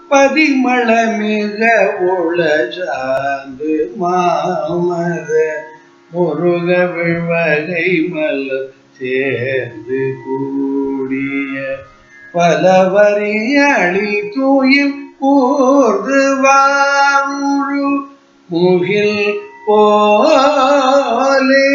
பதிமள மிக உள சார்ந்து மாமத முருக விழ்வகை மலர் சேர்ந்து கூடிய பலவரி அழி தூயில் கூர்ந்து வாமுழு முகில் போலே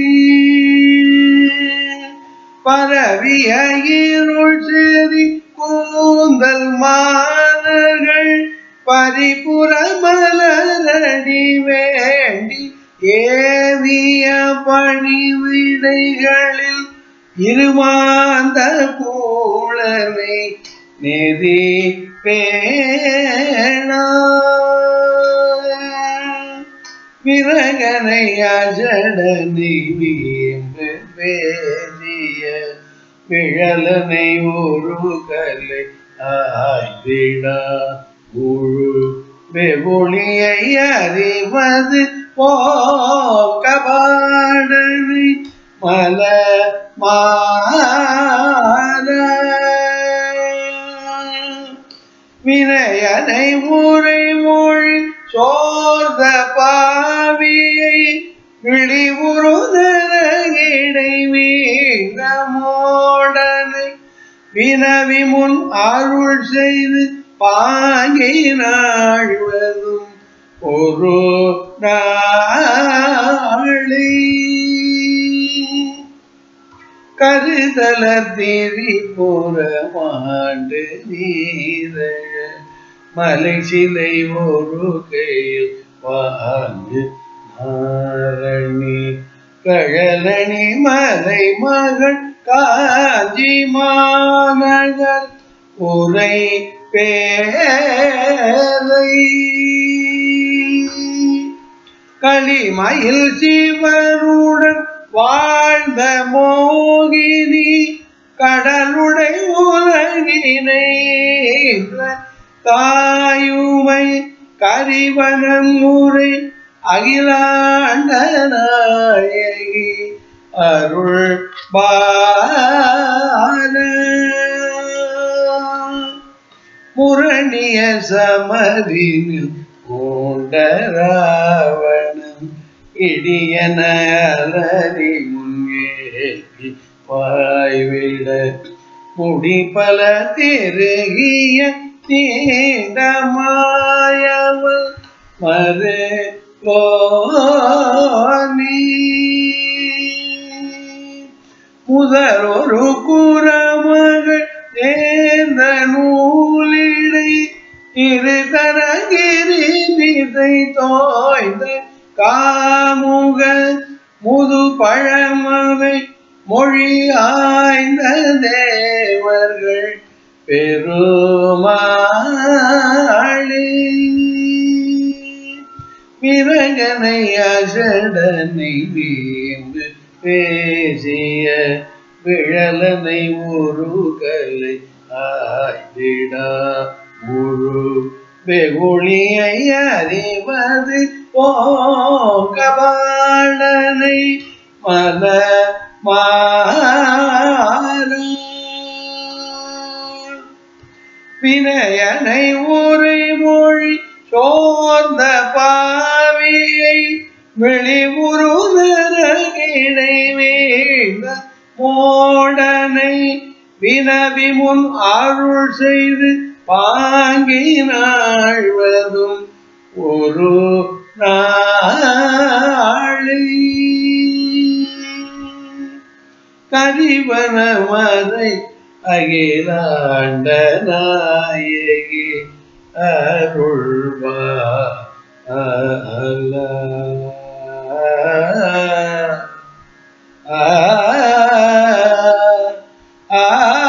பரவிய இருள் செறி கூந்தல் மாதர்கள் பரிபுற மலரடி வேண்டி ஏவிய பணிவிடைகளில் இருமாந்த கூழனை நெறி பேணா விரகனை அஜடனை வீம்பு பேசிய விழலனை ஒரு கலை ஆய்விடா முழு வெகுளியை அறிவது போக்கபாடனை மல வினயனை முறை மொழி சோர்ந்த பாவியை விழிவுறுதலை வீண மோடனை வினவி முன் அருள் செய்து பாங்கினாழ்வதும் ஒரு நாளை கருதலர் திரி புறமாண்டு நீரழ மலை சிலை ஒரு கையில் வாங்கு நாரணி கழலணி மலை மகள் காஞ்சி மாநகர் உரை பேரை களிமயில் சிவனுடன் வாழ்ந்த மோகினி கடலுடை உலகினை தாயுமை கரிவனமுறை அகிலாண்ட நாயகி அருள் பால முரணிய சமதினில் மூண்டராவணம் இடியன அலறி முன்னேறி பாய்விட முடிபல திருகிய நீண்டமாயவள் மறு முதலொரு குரமகள் நேர்ந்த நூலிடை இரு தரகிரி மிதை தோய்ந்த காமுக முது பழமவை மொழி ஆய்ந்த தேவர்கள் பெருமாளே விரகனை அசடனை வீம்பு பேசிய விழலனை ஒரு கலை ஆய்திடா முழு வெகுளியை அறிவது போகபாடனை மல வினயனை உரை மொழி சோர்ந்த பாவியை வெளிவுறுதரகிடை வீழ்ந்த மோடனை வினவி முன் அருள் செய்து பாங்கினாழ்வதும் ஒரு நாளை கரிவன மதை அகிலாண்ட நாயகி அருள்வா அலா. ஆ ஆ ஆ